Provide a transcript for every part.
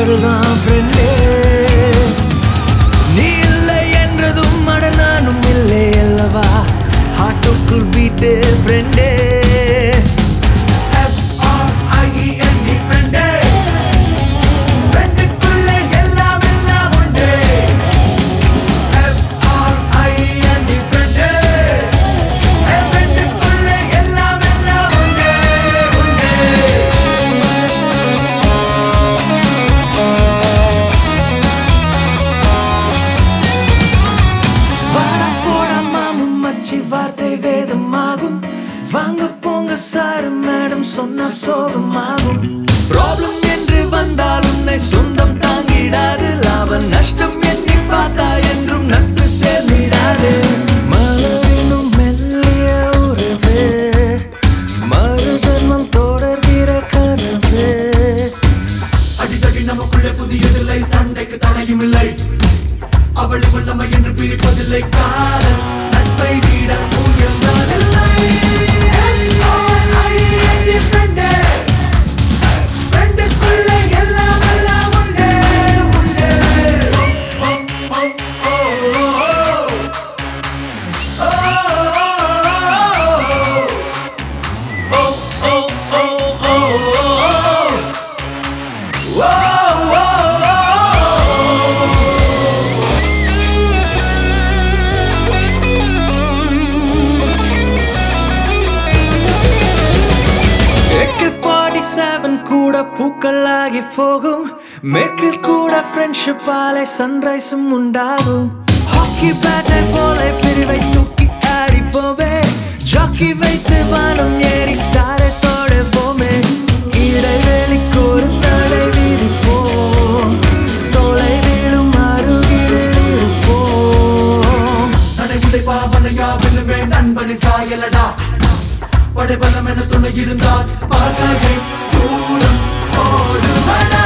காதல் தான் ஃப்ரெண்டே நீ இல்லை என்றதும் அட நானும் இல்லை அல்லவா ஹார்ட்டுக்குள் பீட்டு ஃப்ரெண்டே F-R-I-E-N-D ஃப்ரெண்டே ஃப்ரெண்டுக்குள்ளே எல்லாம் எல்லாம் உண்டு F-R-I-E-N-D ஃப்ரெண்டே ஃப்ரெண்டுக்குள்ளே எல்லாம் எல்லாம் உண்டு உண்டு வாடா போடா மாமும் மச்சி வார்த்தை வேதமாகும் வாங்க போங்க சார் மேடம் சொன்னா சோகமாகும் ப்ராப்ளம் என்று வந்தால் உன்னை சொந்தம் தாங்கிடாது லாப நஷ்டம் எண்ணி பார்த்தா என்றும் நட்பு சேர்ந்திடாது மலரினும் மெல்லிய உறவே மறு ஜென்மம் தொடர்கிற கனவே அடிதடி நமக்குள்ளே புதியதில்லை சண்டைக்கு தடையும் இல்லை அவள் வல்லமை என்று பிரிப்பதில்லை காதல் நட்பை விட உயர்ந்ததில்லை ஃப்ரெண்டுக்குள்ளே எல்லாம் எல்லாம் உண்டு உண்டு ஓ, ஓ, ஓ, ஓ, ஓ. ஓ, ஓ, ஓ, ஓ, ஓ. AK-47 கூட பூக்களாகி போகும் மேற்கில் கூட ஃப்ரெண்ட்ஷிப் ஆலை சன்ரைஸும் உண்டாகும் ஹாக்கி பேட்டை போல பிரிவை தூக்கி ஆடி போவே ஜாக்கி வைத்து வானம் ஏறி ஸ்டாரை தோட போமே இடைவெளிக்கு ஒரு தடை விதிப்போம் தொலை வீழும் அருகில் இருப்போம் நடை உடைப்பா வனையா வெல்லுமே நண்பனி சாயலடா படைபலம் என துணை இருந்தால் பகையை தூரம் ஓடுமடா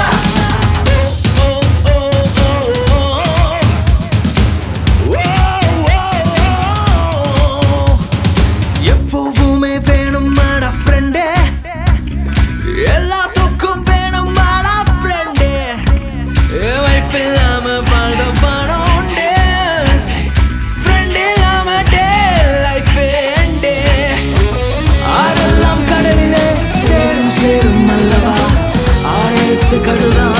எப்பவுமே வேணும் மாடா ஃப்ரெண்டே எல்லாத்துக்கும் வேணும் மாடா ஃப்ரெண்டே வைஃப் இல்லாம வாழ்ந்த படம் உண்டு ஃப்ரெண்ட் இல்லாம டே லைஃப் எண்டே ஆரெல்லாம் கடலிலே சேரும் சேரும் அல்லவா ஆரெடுத்து கடுதான்